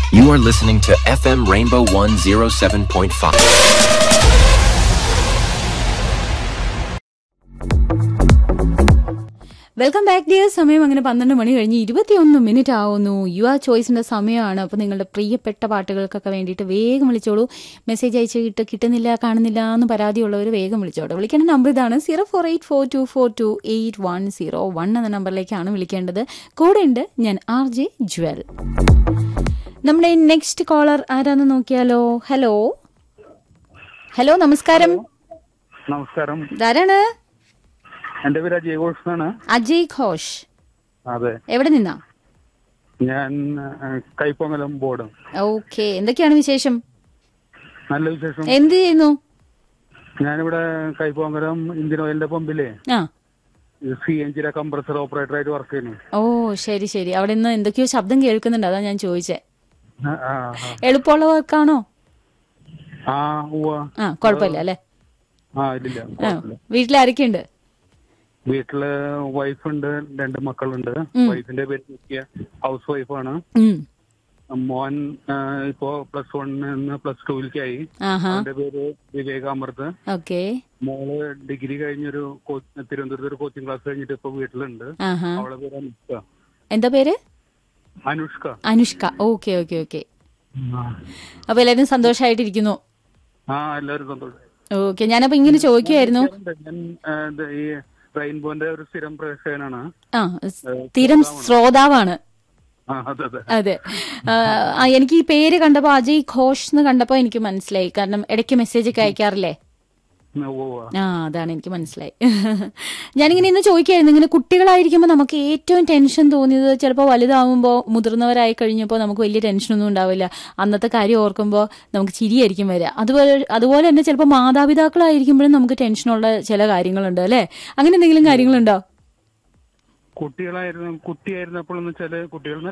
You are listening to FM Rainbow 107.5. Welcome back dear സമയം അങ്ങനെ പന്ത്രണ്ട് മണി കഴിഞ്ഞ് ഇരുപത്തിയൊന്ന് മിനിറ്റ് ആവുന്നു യു ആർ ചോയ്സിന്റെ സമയമാണ് അപ്പോൾ നിങ്ങളുടെ പ്രിയപ്പെട്ട പാട്ടുകൾക്കൊക്കെ വേണ്ടിയിട്ട് വേഗം വിളിച്ചോളൂ മെസ്സേജ് അയച്ചിട്ട് കിട്ടുന്നില്ല കാണുന്നില്ല എന്ന് പരാതിയുള്ളവർ വേഗം വിളിച്ചോളൂ വിളിക്കേണ്ട നമ്പർ ഇതാണ് zero four eight four two four two eight one zero one എന്ന നമ്പറിലേക്കാണ് വിളിക്കേണ്ടത് കൂടെ ഉണ്ട് ഞാൻ ആർ ജെ ജ്വൽ നമ്മുടെ നെക്സ്റ്റ് കോളർ ആരാന്ന് നോക്കിയാലോ ഹലോ ഹലോ നമസ്കാരം നമസ്കാരം ഇതാരാണ് എന്റെ പേര് അജയ് ഘോഷ് എന്നാണ് അജയ് ഘോഷ് അതെ എവിടെ നിന്നാ ഞാൻ ഏഹ്, കൈപ്പൊങ്ങലം ബോർഡ് ഓക്കെ എന്തൊക്കെയാണ് വിശേഷം നല്ല വിശേഷം എന്ത് ചെയ്യുന്നു ഞാനിവിടെ കൈപ്പൊങ്ങലം ഇന്ത്യൻ ഓയിലിന്റെ പമ്പിലെ ആ സി എൻ ജിയുടെ കംപ്രസർ ഓപ്പറേറ്റർ ആയിട്ട് വർക്ക് ചെയ്യുന്നു ഓ ശരി ശരി അവിടെ നിന്ന് എന്തൊക്കെയോ ശബ്ദം കേൾക്കുന്നുണ്ട് അതാ ഞാൻ ചോദിച്ചേ ആ, ആ, എളുപ്പമുള്ള വർക്കാണോ ആ ഉവ്വ ആ കുഴപ്പമില്ല അല്ലേ ആ ഇല്ലില്ല ആ കുഴപ്പമില്ല. വീട്ടിൽ ആരൊക്കെയുണ്ട് വീട്ടില് വൈഫുണ്ട് രണ്ട് മക്കളുണ്ട് വൈഫിന്റെ പേര് നോക്കിയ ഹൗസ് വൈഫാണ് ഉം. മോൻ ഏഹ്, ഇപ്പോ പ്ലസ് വണ്ണിൽ നിന്ന് പ്ലസ് ടുവിലേക്കായി ആയി ആഹാ അവന്റെ പേര് വിവേകാമൃത് ഓക്കെ മോള് ഡിഗ്രി കഴിഞ്ഞൊരു കോ- തിരുവനന്തപുരത്ത് ഒരു കോച്ചിങ് ക്ലാസ് കഴിഞ്ഞിട്ട് ഇപ്പൊ വീട്ടിലുണ്ട് ആഹാ അവളെ പേര് അനുഷ്ക എന്താ പേര് Anushka Anushka okay okay okay അപ്പൊ എല്ലാവരും സന്തോഷമായിട്ടിരിക്കുന്നു ആ എല്ലാവരും സന്തോഷം ഓക്കെ ഞാനപ്പോ ഇങ്ങനെ ചോദിക്കുമായിരുന്നു ഞാൻ ആ, ഇത് ഈ റെയിൻബോന്റെ ഒരു സ്ഥിരം പ്രേക്ഷകനാണ് ആ സ്ഥിരം ശ്രോതാവാണ് ആ അതെ അതെ അതെ ആ, ആ, എനിക്ക് ഈ പേര് കണ്ടപ്പോ അജയ് ഘോഷ് എന്ന് കണ്ടപ്പോ എനിക്ക് മനസ്സിലായി കാരണം ഇടയ്ക്ക് മെസ്സേജ് ഒക്കെ അയക്കാറില്ലേ ഉം, ഉവ്വ്. ആ അതാണ് എനിക്ക് മനസ്സിലായി ഞാനിങ്ങനെ ഇന്ന് ചോദിക്കായിരുന്നു ഇങ്ങനെ കുട്ടികളായിരിക്കുമ്പോൾ നമുക്ക് ഏറ്റവും ടെൻഷൻ തോന്നിയത് ചിലപ്പോൾ വലുതാവുമ്പോൾ മുതിർന്നവരായി കഴിഞ്ഞപ്പോൾ നമുക്ക് വലിയ ടെൻഷനൊന്നും ഉണ്ടാവില്ല അന്നത്തെ കാര്യം ഓർക്കുമ്പോൾ നമുക്ക് ചിരിയായിരിക്കും വരിക അതുപോലെ അതുപോലെ തന്നെ ചിലപ്പോൾ മാതാപിതാക്കളായിരിക്കുമ്പോഴും നമുക്ക് ടെൻഷനുള്ള ചില കാര്യങ്ങളുണ്ട് അല്ലേ അങ്ങനെ എന്തെങ്കിലും കാര്യങ്ങളുണ്ടോ കുട്ടികളായിരുന്നു കുട്ടിയായിരുന്നപ്പോഴെന്ന് വെച്ചാല് കുട്ടികൾ